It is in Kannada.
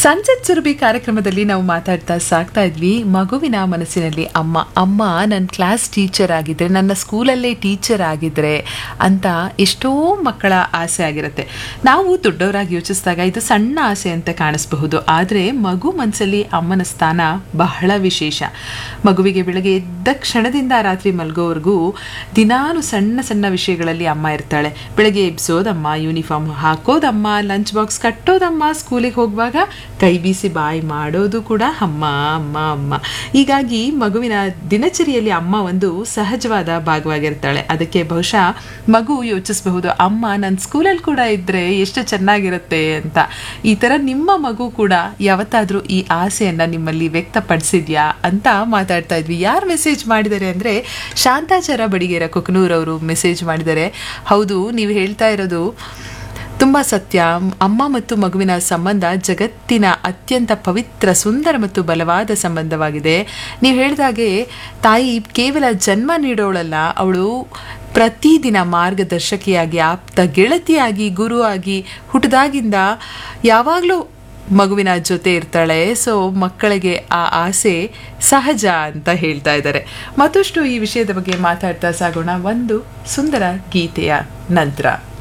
ಸಂಸತ್ ಸುರಭಿ ಕಾರ್ಯಕ್ರಮದಲ್ಲಿ ನಾವು ಮಾತಾಡ್ತಾ ಸಾಕ್ತಾ ಇದ್ವಿ ಮಗುವಿನ ಮನಸ್ಸಿನಲ್ಲಿ ಅಮ್ಮ ಅಮ್ಮ ನನ್ನ ಕ್ಲಾಸ್ ಟೀಚರ್ ಆಗಿದ್ರೆ ನನ್ನ ಸ್ಕೂಲಲ್ಲೇ ಟೀಚರ್ ಆಗಿದ್ರೆ ಅಂತ ಎಷ್ಟೋ ಮಕ್ಕಳ ಆಸೆ ಆಗಿರುತ್ತೆ ನಾವು ದೊಡ್ಡವರಾಗಿ ಯೋಚಿಸಿದಾಗ ಇದು ಸಣ್ಣ ಆಸೆ ಅಂತ ಕಾಣಿಸಬಹುದು ಆದರೆ ಮಗು ಮನಸ್ಸಲ್ಲಿ ಅಮ್ಮನ ಸ್ಥಾನ ಬಹಳ ವಿಶೇಷ ಮಗುವಿಗೆ ಬೆಳಗ್ಗೆ ಎದ್ದ ಕ್ಷಣದಿಂದ ರಾತ್ರಿ ಮಲಗೋವರೆಗೂ ದಿನಾನು ಸಣ್ಣ ಸಣ್ಣ ವಿಷಯಗಳಲ್ಲಿ ಅಮ್ಮ ಇರ್ತಾಳೆ ಬೆಳಗ್ಗೆ ಎಬ್ಸೋದಮ್ಮ ಯೂನಿಫಾರ್ಮ್ ಹಾಕೋದಮ್ಮ ಲಂಚ್ ಬಾಕ್ಸ್ ಕಟ್ಟೋದಮ್ಮ ಸ್ಕೂಲಿಗೆ ಹೋಗುವಾಗ ಕೈ ಬೀಸಿ ಬಾಯಿ ಮಾಡೋದು ಕೂಡ ಅಮ್ಮ ಅಮ್ಮ ಅಮ್ಮ ಹೀಗಾಗಿ ಮಗುವಿನ ದಿನಚರಿಯಲ್ಲಿ ಅಮ್ಮ ಒಂದು ಸಹಜವಾದ ಭಾಗವಾಗಿರ್ತಾಳೆ ಅದಕ್ಕೆ ಬಹುಶಃ ಮಗು ಯೋಚಿಸಬಹುದು ಅಮ್ಮ ನನ್ನ ಸ್ಕೂಲಲ್ಲಿ ಕೂಡ ಇದ್ದರೆ ಎಷ್ಟು ಚೆನ್ನಾಗಿರುತ್ತೆ ಅಂತ ಈ ಥರ ನಿಮ್ಮ ಮಗು ಕೂಡ ಯಾವತ್ತಾದರೂ ಈ ಆಸೆಯನ್ನು ನಿಮ್ಮಲ್ಲಿ ವ್ಯಕ್ತಪಡಿಸಿದ್ಯಾ ಅಂತ ಮಾತಾಡ್ತಾ ಇದ್ವಿ ಯಾರು ಮೆಸೇಜ್ ಮಾಡಿದ್ದಾರೆ ಅಂದರೆ ಶಾಂತಾಚಾರ ಬಡಿಗೇರ ಕೊಕನೂರ್ ಅವರು ಮೆಸೇಜ್ ಮಾಡಿದ್ದಾರೆ ಹೌದು ನೀವು ಹೇಳ್ತಾ ಇರೋದು ತುಂಬ ಸತ್ಯ ಅಮ್ಮ ಮತ್ತು ಮಗುವಿನ ಸಂಬಂಧ ಜಗತ್ತಿನ ಅತ್ಯಂತ ಪವಿತ್ರ ಸುಂದರ ಮತ್ತು ಬಲವಾದ ಸಂಬಂಧವಾಗಿದೆ ನೀವು ಹೇಳಿದಾಗೆ ತಾಯಿ ಕೇವಲ ಜನ್ಮ ನೀಡೋಳಲ್ಲ ಅವಳು ಪ್ರತಿದಿನ ಮಾರ್ಗದರ್ಶಕಿಯಾಗಿ ಆಪ್ತ ಗೆಳತಿಯಾಗಿ ಗುರುವಾಗಿ ಹುಟ್ಟಿದಾಗಿಂದ ಯಾವಾಗಲೂ ಮಗುವಿನ ಜೊತೆ ಇರ್ತಾಳೆ ಸೊ ಮಕ್ಕಳಿಗೆ ಆ ಆಸೆ ಸಹಜ ಅಂತ ಹೇಳ್ತಾ ಇದ್ದಾರೆ ಮತ್ತಷ್ಟು ಈ ವಿಷಯದ ಬಗ್ಗೆ ಮಾತಾಡ್ತಾ ಸಾಗೋಣ ಒಂದು ಸುಂದರ ಗೀತೆಯ ನಂತರ